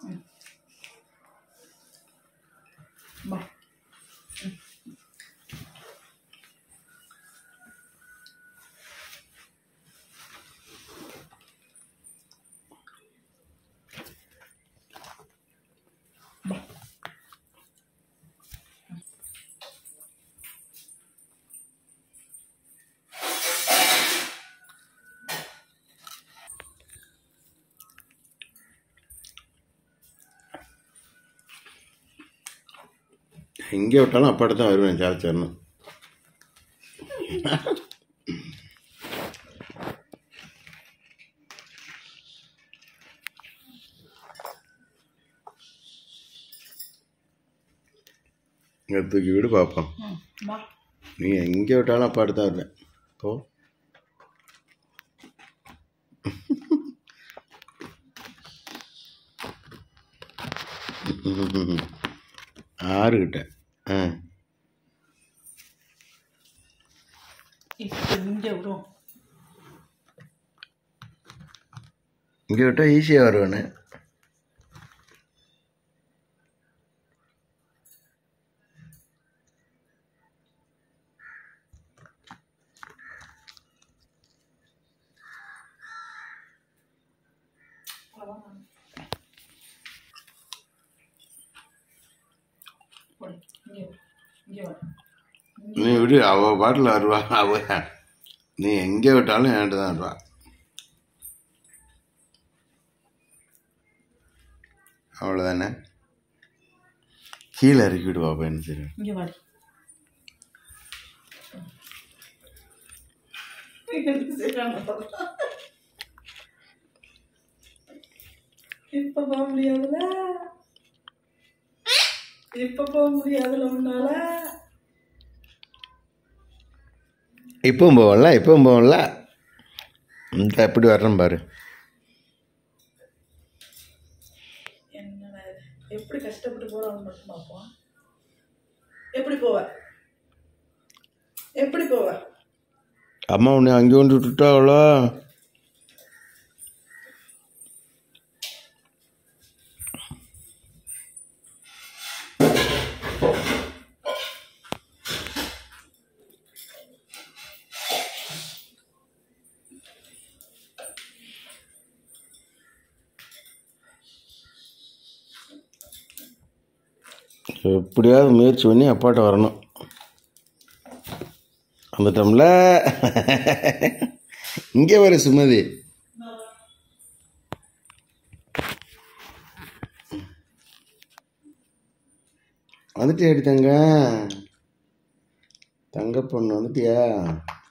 வா எங்கே விட்டாலும் அப்பாட்ட தான் வருவேன் சார்ச்சர்னு இங்கே தூக்கி விடு பார்ப்போம் ம் வா நீ எங்கே விட்டாலும் அப்பாட்ட தான் வருவேன் போ ஆறுகிட்ட ஆ இப்போ இங்கே விடும் இங்கே விட்டால் ஈஸியாக வருவேனே போடு இங்கே விடு இங்கே வா நீ விடு அவள் பாட்டில் வருவா அவ நீ எங்கே விட்டாலும் என்கிட்ட தான் வருவா அவ்வளோதானே கீழே இறக்கி விடு பாப்பா என்ன சரி இங்கே வாடி இப்ப போக முடியாதுல இப்ப போக முடியாதுல உன்னால இப்பவும் போவோம்ல இப்பவும் போவோம்ல இந்த எப்படி வர்றேன் பாரு என்னடா இது? எப்படி கஷ்டப்பட்டு போறான்னு மட்டும் பார்ப்போம் எப்படி போவ எப்படி போவ அம்மா உன்னை அங்கே கொண்டு விட்டுட்டாவளோ எப்படியாவது முயற்சி பண்ணி அப்பாட்ட வரணும் வந்துட்டோம்ல இங்கே வர சுமதி வந்துட்டியா தங்க தங்க பொண்ணு வந்துட்டியா